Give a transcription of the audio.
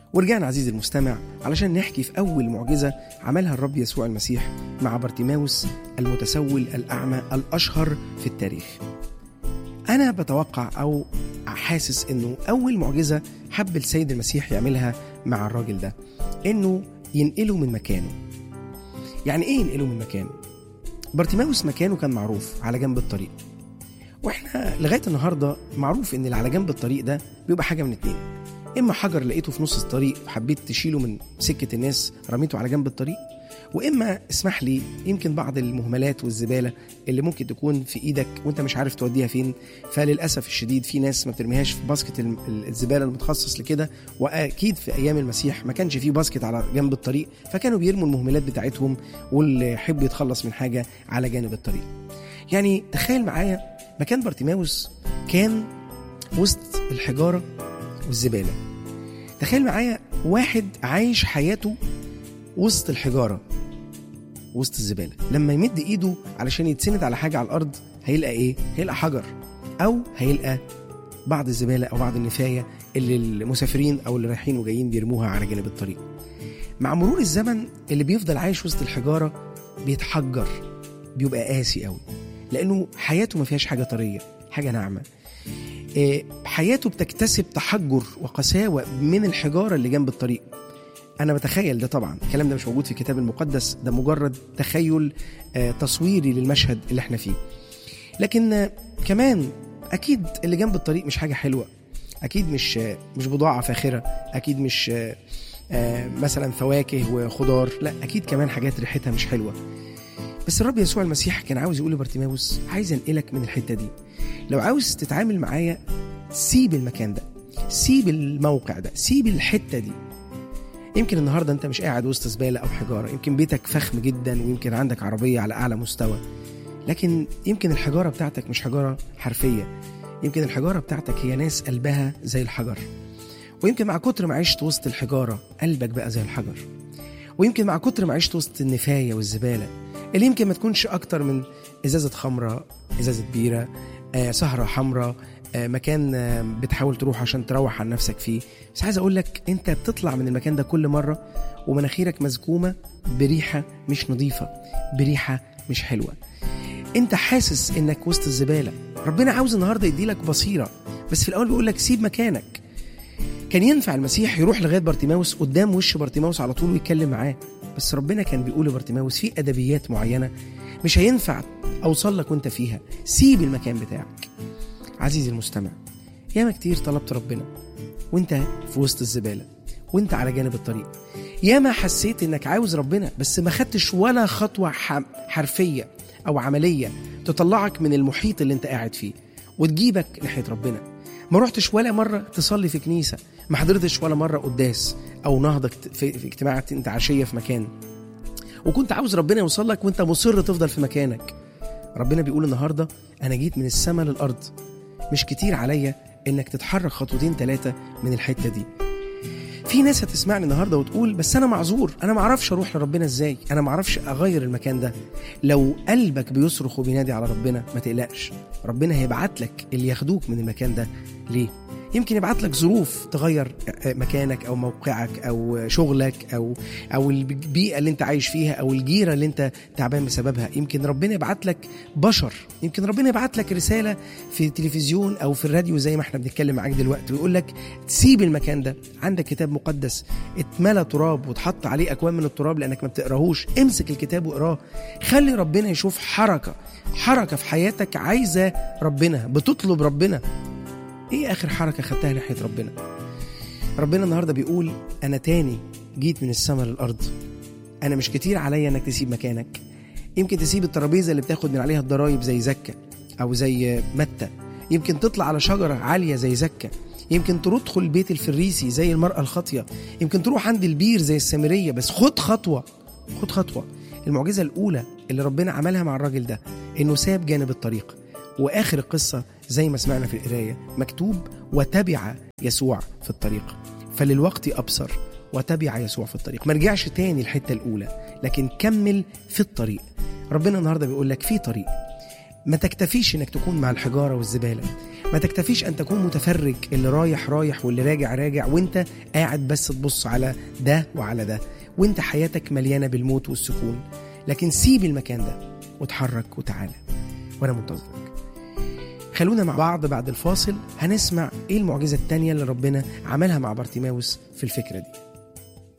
ورجعنا عزيزي المستمع علشان نحكي في أول معجزة عملها الرب يسوع المسيح مع بارتيماوس المتسول الأعمى الأشهر في التاريخ أنا بتوقع أو حاسس إنه أول معجزة حب السيد المسيح يعملها مع الراجل ده إنه ينقله من مكانه يعني إيه ينقله من مكانه؟ بارتيماوس مكانه كان معروف على جنب الطريق واحنا لغايه النهارده معروف ان اللي على جنب الطريق ده بيبقى حاجه من اتنين اما حجر لقيته في نص الطريق حبيت تشيله من سكه الناس رميته على جنب الطريق واما اسمح لي يمكن بعض المهملات والزباله اللي ممكن تكون في ايدك وانت مش عارف توديها فين فللاسف الشديد في ناس ما بترميهاش في باسكت الم- ال- الزباله المتخصص لكده واكيد في ايام المسيح ما كانش فيه باسكت على جنب الطريق فكانوا بيرموا المهملات بتاعتهم واللي يحب يتخلص من حاجه على جانب الطريق يعني تخيل معايا مكان بارتيماوس كان وسط الحجاره والزباله تخيل معايا واحد عايش حياته وسط الحجاره وسط الزباله لما يمد ايده علشان يتسند على حاجه على الارض هيلقى ايه هيلقى حجر او هيلقى بعض الزباله او بعض النفايه اللي المسافرين او اللي رايحين وجايين بيرموها على جانب الطريق مع مرور الزمن اللي بيفضل عايش وسط الحجاره بيتحجر بيبقى قاسي قوي لانه حياته ما فيهاش حاجه طريه حاجه ناعمه إيه، حياته بتكتسب تحجر وقساوه من الحجاره اللي جنب الطريق انا بتخيل ده طبعا الكلام ده مش موجود في الكتاب المقدس ده مجرد تخيل آه، تصويري للمشهد اللي احنا فيه لكن آه، كمان اكيد اللي جنب الطريق مش حاجه حلوه اكيد مش آه، مش بضاعه فاخره اكيد مش آه، آه، مثلا فواكه وخضار لا اكيد كمان حاجات ريحتها مش حلوه بس الرب يسوع المسيح كان عاوز يقول لبرتيماوس عايز انقلك من الحته دي لو عاوز تتعامل معايا سيب المكان ده سيب الموقع ده سيب الحته دي يمكن النهارده انت مش قاعد وسط زباله او حجاره يمكن بيتك فخم جدا ويمكن عندك عربيه على اعلى مستوى لكن يمكن الحجاره بتاعتك مش حجاره حرفيه يمكن الحجاره بتاعتك هي ناس قلبها زي الحجر ويمكن مع كتر ما عشت وسط الحجاره قلبك بقى زي الحجر ويمكن مع كتر ما عشت وسط النفايه والزباله اللي يمكن ما تكونش اكتر من ازازه خمره ازازه بيره آه سهره حمراء آه مكان آه بتحاول تروح عشان تروح عن نفسك فيه بس عايز اقول لك انت بتطلع من المكان ده كل مره ومناخيرك مزكومه بريحه مش نظيفه بريحه مش حلوه انت حاسس انك وسط الزباله ربنا عاوز النهارده يديلك بصيره بس في الاول بيقول لك سيب مكانك كان ينفع المسيح يروح لغايه بارتيماوس قدام وش بارتيماوس على طول ويتكلم معاه بس ربنا كان بيقول لبارتيماوس في ادبيات معينه مش هينفع اوصل لك وانت فيها سيب المكان بتاعك عزيزي المستمع ياما كتير طلبت ربنا وانت في وسط الزباله وانت على جانب الطريق ياما حسيت انك عاوز ربنا بس ما خدتش ولا خطوه ح- حرفيه او عمليه تطلعك من المحيط اللي انت قاعد فيه وتجيبك ناحيه ربنا ما رحتش ولا مره تصلي في كنيسه ما حضرتش ولا مره قداس او نهضه اجت- في في اجتماعات انت عشيه في مكان وكنت عاوز ربنا يوصل لك وانت مصر تفضل في مكانك ربنا بيقول النهارده انا جيت من السماء للارض مش كتير عليا انك تتحرك خطوتين ثلاثه من الحته دي في ناس هتسمعني النهارده وتقول بس انا معذور انا ما اعرفش اروح لربنا ازاي انا ما اعرفش اغير المكان ده لو قلبك بيصرخ وبينادي على ربنا ما تقلقش ربنا هيبعت لك اللي ياخدوك من المكان ده ليه يمكن يبعت لك ظروف تغير مكانك او موقعك او شغلك او او البيئه اللي انت عايش فيها او الجيره اللي انت تعبان بسببها يمكن ربنا يبعت لك بشر يمكن ربنا يبعت لك رساله في التلفزيون او في الراديو زي ما احنا بنتكلم معاك دلوقتي ويقول لك تسيب المكان ده عندك كتاب مقدس اتملى تراب وتحط عليه اكوام من التراب لانك ما بتقراهوش امسك الكتاب واقراه خلي ربنا يشوف حركه حركه في حياتك عايزه ربنا بتطلب ربنا ايه اخر حركه خدتها ناحيه ربنا ربنا النهارده بيقول انا تاني جيت من السماء للارض انا مش كتير عليا انك تسيب مكانك يمكن تسيب الترابيزه اللي بتاخد من عليها الضرايب زي زكه او زي متى يمكن تطلع على شجره عاليه زي زكه يمكن تدخل البيت الفريسي زي المرأة الخاطية يمكن تروح عند البير زي السامرية بس خد خطوة خد خطوة المعجزة الأولى اللي ربنا عملها مع الراجل ده إنه ساب جانب الطريق وآخر القصة زي ما سمعنا في القراية مكتوب وتبع يسوع في الطريق فللوقت أبصر وتبع يسوع في الطريق ما رجعش تاني الحتة الأولى لكن كمل في الطريق ربنا النهاردة بيقول لك في طريق ما تكتفيش انك تكون مع الحجاره والزباله ما تكتفيش ان تكون متفرج اللي رايح رايح واللي راجع راجع وانت قاعد بس تبص على ده وعلى ده وانت حياتك مليانه بالموت والسكون لكن سيب المكان ده وتحرك وتعالى وانا منتظرك خلونا مع بعض بعد الفاصل هنسمع ايه المعجزه التانيه اللي ربنا عملها مع بارتيماوس في الفكره دي